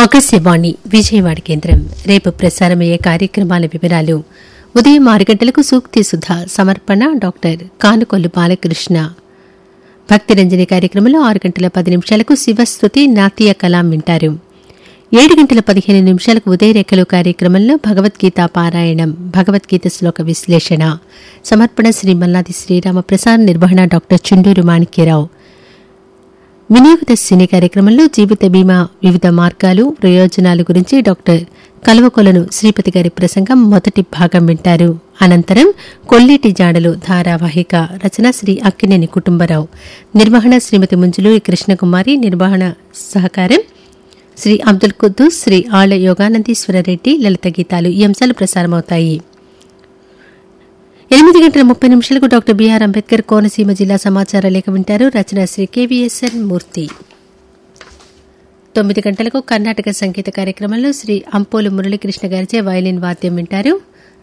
ఆకాశవాణి విజయవాడ కేంద్రం రేపు ప్రసారమయ్యే కార్యక్రమాల వివరాలు ఉదయం ఆరు గంటలకు సూక్తి సుధా సమర్పణ డాక్టర్ కానుకొల్లు బాలకృష్ణ భక్తిరంజని కార్యక్రమంలో ఆరు గంటల పది నిమిషాలకు శివస్థుతి నాట్య కలాం వింటారు ఏడు గంటల పదిహేను నిమిషాలకు ఉదయరేఖలు కార్యక్రమంలో భగవద్గీత పారాయణం భగవద్గీత శ్లోక విశ్లేషణ సమర్పణ శ్రీ మల్లాది శ్రీరామ ప్రసాద్ నిర్వహణ డాక్టర్ చుండూరు మాణిక్యరావు వినియోగ సినీ కార్యక్రమంలో జీవిత బీమా వివిధ మార్గాలు ప్రయోజనాలు గురించి డాక్టర్ కల్వకొలను శ్రీపతి గారి ప్రసంగం మొదటి భాగం వింటారు అనంతరం కొల్లేటి జాడలు ధారావాహిక రచన శ్రీ అక్కినేని కుటుంబరావు నిర్వహణ శ్రీమతి ముంజులూరి కృష్ణకుమారి నిర్వహణ సహకారం శ్రీ అబ్దుల్ కుద్దూస్ శ్రీ ఆళ్ల యోగానందీశ్వర రెడ్డి లలిత గీతాలు ఈ అంశాలు ప్రసారమవుతాయి ఎనిమిది గంటల ముప్పై నిమిషాలకు డాక్టర్ బిఆర్ అంబేద్కర్ కోనసీమ జిల్లా సమాచార లేఖ వింటారు రచన శ్రీ కెవిఎస్ఎన్ మూర్తి తొమ్మిది గంటలకు కర్ణాటక సంగీత కార్యక్రమంలో శ్రీ అంపోలు మురళీకృష్ణ గారిచే వయలిన్ వాద్యం వింటారు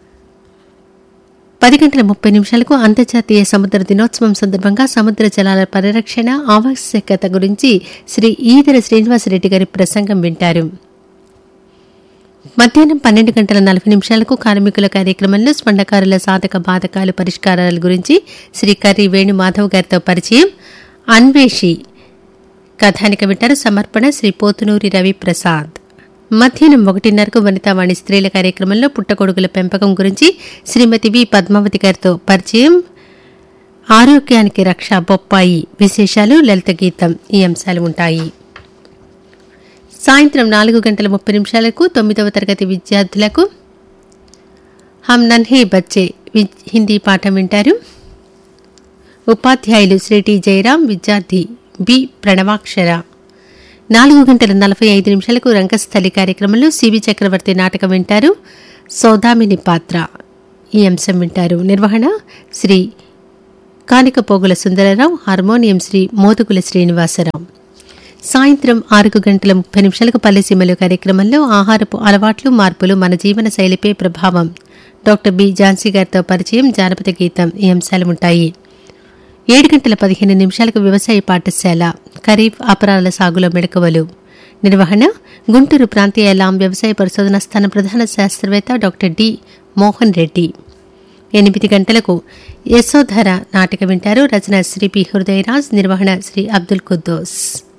పది గంటల ముప్పై నిమిషాలకు అంతర్జాతీయ సముద్ర దినోత్సవం సందర్భంగా సముద్ర జలాల పరిరక్షణ ఆవశ్యకత గురించి శ్రీ ఈదర శ్రీనివాసరెడ్డి గారి ప్రసంగం వింటారు మధ్యాహ్నం పన్నెండు గంటల నలభై నిమిషాలకు కార్మికుల కార్యక్రమంలో స్పండకారుల సాధక బాధకాలు పరిష్కారాల గురించి శ్రీ కర్రి వేణు మాధవ్ గారితో పరిచయం అన్వేషి కథానిక వింటారు సమర్పణ శ్రీ పోతునూరి రవి ప్రసాద్ మధ్యాహ్నం ఒకటిన్నరకు వనితావాణి స్త్రీల కార్యక్రమంలో పుట్టగొడుగుల పెంపకం గురించి శ్రీమతి వి పద్మావతి గారితో పరిచయం ఆరోగ్యానికి రక్ష బొప్పాయి విశేషాలు లలిత గీతం ఈ అంశాలు ఉంటాయి సాయంత్రం నాలుగు గంటల ముప్పై నిమిషాలకు తొమ్మిదవ తరగతి విద్యార్థులకు హమ్ నన్హే బచ్చే వి- హిందీ పాఠం వింటారు ఉపాధ్యాయులు శ్రీ టి జయరాం విద్యార్థి బి ప్రణవాక్షర నాలుగు గంటల నలభై ఐదు నిమిషాలకు రంగస్థలి కార్యక్రమంలో సివి చక్రవర్తి నాటకం వింటారు సౌదామిని పాత్ర ఈ అంశం వింటారు నిర్వహణ శ్రీ కానికపోగుల సుందరరావు హార్మోనియం శ్రీ మోదుగుల శ్రీనివాసరావు సాయంత్రం ఆరు గంటల ముప్పై నిమిషాలకు పల్లెసీమలు కార్యక్రమంలో ఆహారపు అలవాట్లు మార్పులు మన జీవన శైలిపై ప్రభావం డాక్టర్ బి ఝాన్సీ గారితో పరిచయం జానపద గీతం ఈ అంశాలు ఉంటాయి ఏడు గంటల పదిహేను నిమిషాలకు వ్యవసాయ పాఠశాల ఖరీఫ్ అపరాల సాగులో మెడకవలు నిర్వహణ గుంటూరు ప్రాంతీయ లాం వ్యవసాయ పరిశోధన స్థానం ప్రధాన శాస్త్రవేత్త డాక్టర్ డి మోహన్ రెడ్డి ఎనిమిది గంటలకు యశోధర నాటక వింటారు రచన శ్రీ పి హృదయరాజ్ నిర్వహణ శ్రీ అబ్దుల్ కుద్దోస్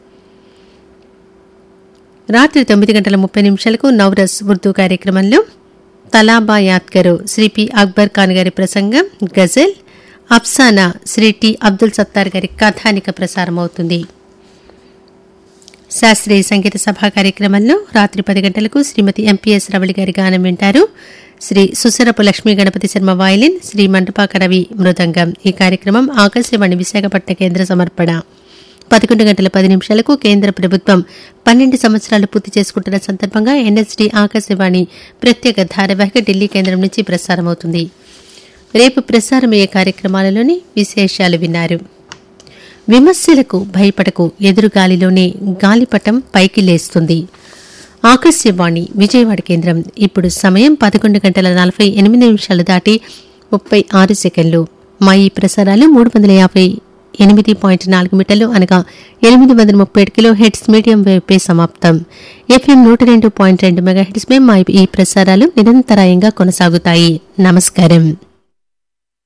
రాత్రి తొమ్మిది గంటల ముప్పై నిమిషాలకు నవరస్ ఉర్దూ కార్యక్రమంలో తలాబా యాత్కరు శ్రీ పి అక్బర్ ఖాన్ గారి ప్రసంగం గజల్ అఫ్సానా శ్రీ టి అబ్దుల్ సత్తార్ గారి కథానిక ప్రసారమవుతుంది శాస్త్రీయ సంగీత సభ కార్యక్రమంలో రాత్రి పది గంటలకు శ్రీమతి ఎంపీఎస్ రవళి గారి గానం వింటారు శ్రీ సుసరపు లక్ష్మీ గణపతి శర్మ వాయిలిన్ శ్రీ మంటపాక రవి మృదంగం ఈ కార్యక్రమం ఆకాశవాణి విశాఖపట్నం కేంద్ర సమర్పణ పదకొండు గంటల పది నిమిషాలకు కేంద్ర ప్రభుత్వం పన్నెండు సంవత్సరాలు పూర్తి చేసుకుంటున్న సందర్భంగా ఎన్ఎస్డీ ఆకాశవాణి ప్రత్యేక ధారావాహిక ఢిల్లీ కేంద్రం నుంచి ప్రసారమవుతుంది రేపు ప్రసారమయ్యే కార్యక్రమాలలోని విశేషాలు విన్నారు విమర్శలకు భయపడకు ఎదురుగాలిలోనే గాలిపటం పైకి లేస్తుంది ఆకాశవాణి విజయవాడ కేంద్రం ఇప్పుడు సమయం పదకొండు గంటల నలభై ఎనిమిది నిమిషాలు దాటి ముప్పై ఆరు సెకండ్లు మా ఈ ప్రసారాలు మూడు వందల యాభై ఎనిమిది పాయింట్ నాలుగు మీటర్లు అనగా ఎనిమిది వందల ముప్పై ఏడు కిలో హెడ్స్ మీడియం వేవ్పై సమాప్తం ఎఫ్ఎం నూట రెండు పాయింట్ రెండు మెగా హెడ్స్ మా ఈ ప్రసారాలు నిరంతరాయంగా కొనసాగుతాయి నమస్కారం